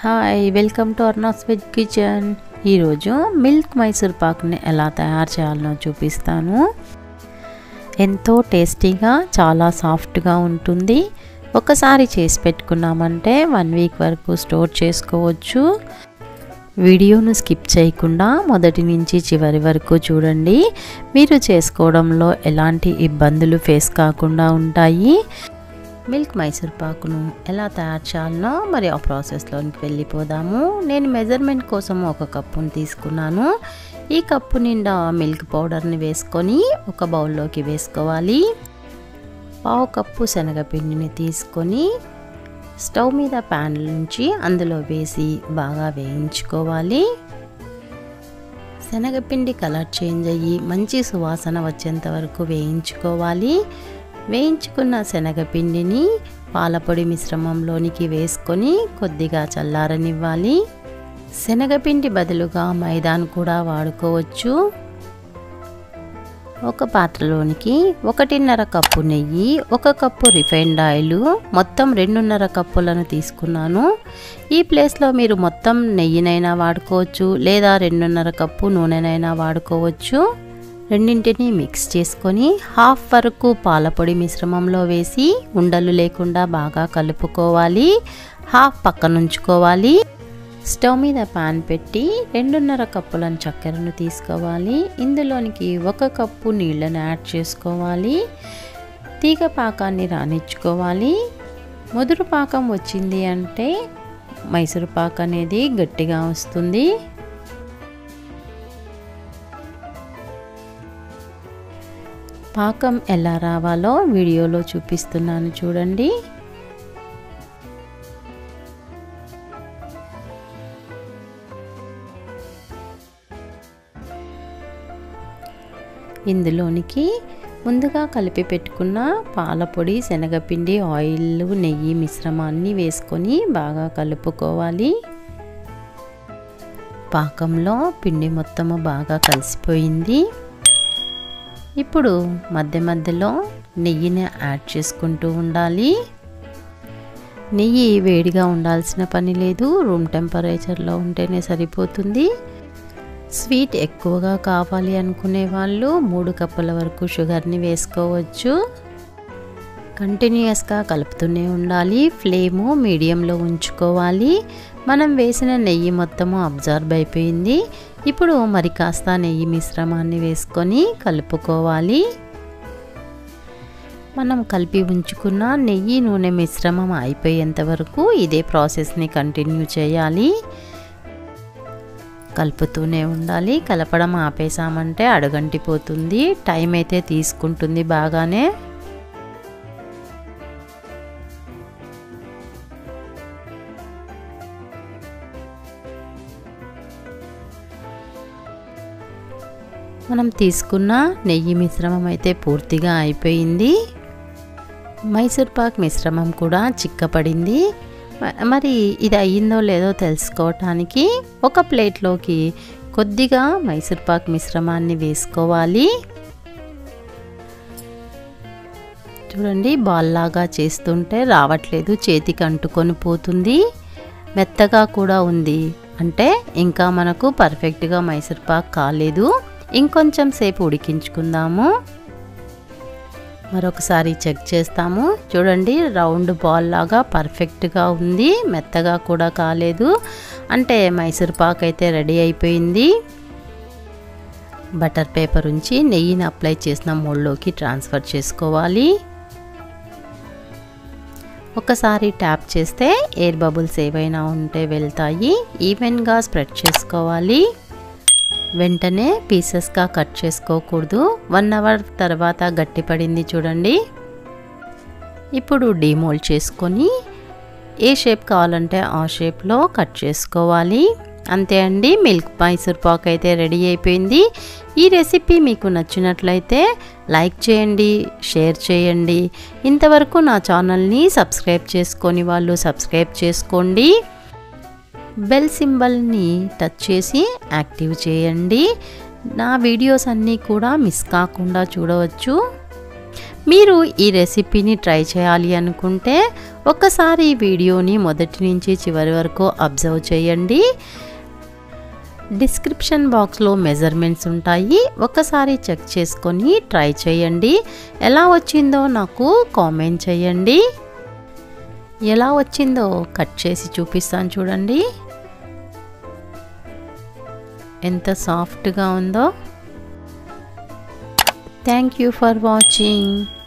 hi welcome to Arnas veg kitchen ఈరోజు milk Mysore పాక్ని ఎలా తయారు చేయాలో చూపిస్తాను ఎంతో టేస్టీగా చాలా సాఫ్ట్గా ఉంటుంది ఒకసారి చేసి పెట్టుకున్నామంటే వన్ వీక్ వరకు స్టోర్ చేసుకోవచ్చు వీడియోను స్కిప్ చేయకుండా మొదటి నుంచి చివరి వరకు చూడండి మీరు చేసుకోవడంలో ఎలాంటి ఇబ్బందులు ఫేస్ కాకుండా ఉంటాయి మిల్క్ మైసూర్ పాకును ఎలా తయారు చేయాలనో మరి ఆ ప్రాసెస్లోనికి వెళ్ళిపోదాము నేను మెజర్మెంట్ కోసం ఒక కప్పును తీసుకున్నాను ఈ కప్పు నిండా మిల్క్ పౌడర్ని వేసుకొని ఒక బౌల్లోకి వేసుకోవాలి పావు కప్పు శనగపిండిని తీసుకొని స్టవ్ మీద ప్యాన్ నుంచి అందులో వేసి బాగా వేయించుకోవాలి శనగపిండి కలర్ చేంజ్ అయ్యి మంచి సువాసన వచ్చేంత వరకు వేయించుకోవాలి వేయించుకున్న శనగపిండిని పాలపొడి మిశ్రమంలోనికి వేసుకొని కొద్దిగా చల్లారనివ్వాలి శనగపిండి బదులుగా మైదాను కూడా వాడుకోవచ్చు ఒక పాత్రలోనికి ఒకటిన్నర కప్పు నెయ్యి ఒక కప్పు రిఫైండ్ ఆయిల్ మొత్తం రెండున్నర కప్పులను తీసుకున్నాను ఈ ప్లేస్లో మీరు మొత్తం నెయ్యినైనా వాడుకోవచ్చు లేదా రెండున్నర కప్పు నూనెనైనా వాడుకోవచ్చు రెండింటిని మిక్స్ చేసుకొని హాఫ్ వరకు పాలపొడి మిశ్రమంలో వేసి ఉండలు లేకుండా బాగా కలుపుకోవాలి హాఫ్ పక్కనుంచుకోవాలి స్టవ్ మీద పాన్ పెట్టి రెండున్నర కప్పులను చక్కెరను తీసుకోవాలి ఇందులోనికి ఒక కప్పు నీళ్ళను యాడ్ చేసుకోవాలి తీగ పాకాన్ని రానిచ్చుకోవాలి ముదురు పాకం వచ్చింది అంటే మైసూరు పాక్ అనేది గట్టిగా వస్తుంది పాకం ఎలా రావాలో వీడియోలో చూపిస్తున్నాను చూడండి ఇందులోనికి ముందుగా కలిపి పెట్టుకున్న పాలపొడి శనగపిండి ఆయిల్ నెయ్యి మిశ్రమాన్ని వేసుకొని బాగా కలుపుకోవాలి పాకంలో పిండి మొత్తము బాగా కలిసిపోయింది ఇప్పుడు మధ్య మధ్యలో నెయ్యిని యాడ్ చేసుకుంటూ ఉండాలి నెయ్యి వేడిగా ఉండాల్సిన పని లేదు రూమ్ టెంపరేచర్లో ఉంటేనే సరిపోతుంది స్వీట్ ఎక్కువగా కావాలి అనుకునే వాళ్ళు మూడు కప్పుల వరకు షుగర్ని వేసుకోవచ్చు కంటిన్యూస్గా కలుపుతూనే ఉండాలి ఫ్లేము మీడియంలో ఉంచుకోవాలి మనం వేసిన నెయ్యి మొత్తము అబ్జర్వ్ అయిపోయింది ఇప్పుడు మరి కాస్త నెయ్యి మిశ్రమాన్ని వేసుకొని కలుపుకోవాలి మనం కలిపి ఉంచుకున్న నెయ్యి నూనె మిశ్రమం అయిపోయేంత వరకు ఇదే ప్రాసెస్ని కంటిన్యూ చేయాలి కలుపుతూనే ఉండాలి కలపడం ఆపేసామంటే అడగంటిపోతుంది టైం అయితే తీసుకుంటుంది బాగానే మనం తీసుకున్న నెయ్యి మిశ్రమం అయితే పూర్తిగా అయిపోయింది మైసూర్ పాక్ మిశ్రమం కూడా చిక్కపడింది మరి ఇది అయ్యిందో లేదో తెలుసుకోవటానికి ఒక ప్లేట్లోకి కొద్దిగా మైసూర్ పాక్ మిశ్రమాన్ని వేసుకోవాలి చూడండి బాల్ లాగా చేస్తుంటే రావట్లేదు చేతికి అంటుకొని పోతుంది మెత్తగా కూడా ఉంది అంటే ఇంకా మనకు పర్ఫెక్ట్గా మైసూర్ పాక్ కాలేదు ఇంకొంచెం సేపు ఉడికించుకుందాము మరొకసారి చెక్ చేస్తాము చూడండి రౌండ్ బాల్ లాగా పర్ఫెక్ట్గా ఉంది మెత్తగా కూడా కాలేదు అంటే మైసూర్ పాక్ అయితే రెడీ అయిపోయింది బటర్ పేపర్ ఉంచి నెయ్యిని అప్లై చేసిన మోల్డ్లోకి ట్రాన్స్ఫర్ చేసుకోవాలి ఒకసారి ట్యాప్ చేస్తే ఎయిర్ బబుల్స్ ఏవైనా ఉంటే వెళ్తాయి ఈవెన్గా స్ప్రెడ్ చేసుకోవాలి వెంటనే పీసెస్గా కట్ చేసుకోకూడదు వన్ అవర్ తర్వాత గట్టిపడింది చూడండి ఇప్పుడు డీమోల్డ్ చేసుకొని ఏ షేప్ కావాలంటే ఆ షేప్లో కట్ చేసుకోవాలి అంతే అండి మిల్క్ మైసూర్ పాక్ అయితే రెడీ అయిపోయింది ఈ రెసిపీ మీకు నచ్చినట్లయితే లైక్ చేయండి షేర్ చేయండి ఇంతవరకు నా ఛానల్ని సబ్స్క్రైబ్ చేసుకొని వాళ్ళు సబ్స్క్రైబ్ చేసుకోండి బెల్ సింబల్ని టచ్ చేసి యాక్టివ్ చేయండి నా వీడియోస్ అన్నీ కూడా మిస్ కాకుండా చూడవచ్చు మీరు ఈ రెసిపీని ట్రై చేయాలి అనుకుంటే ఒక్కసారి ఈ వీడియోని మొదటి నుంచి చివరి వరకు అబ్జర్వ్ చేయండి డిస్క్రిప్షన్ బాక్స్లో మెజర్మెంట్స్ ఉంటాయి ఒకసారి చెక్ చేసుకొని ట్రై చేయండి ఎలా వచ్చిందో నాకు కామెంట్ చేయండి ఎలా వచ్చిందో కట్ చేసి చూపిస్తాను చూడండి ఎంత సాఫ్ట్గా ఉందో థ్యాంక్ యూ ఫర్ వాచింగ్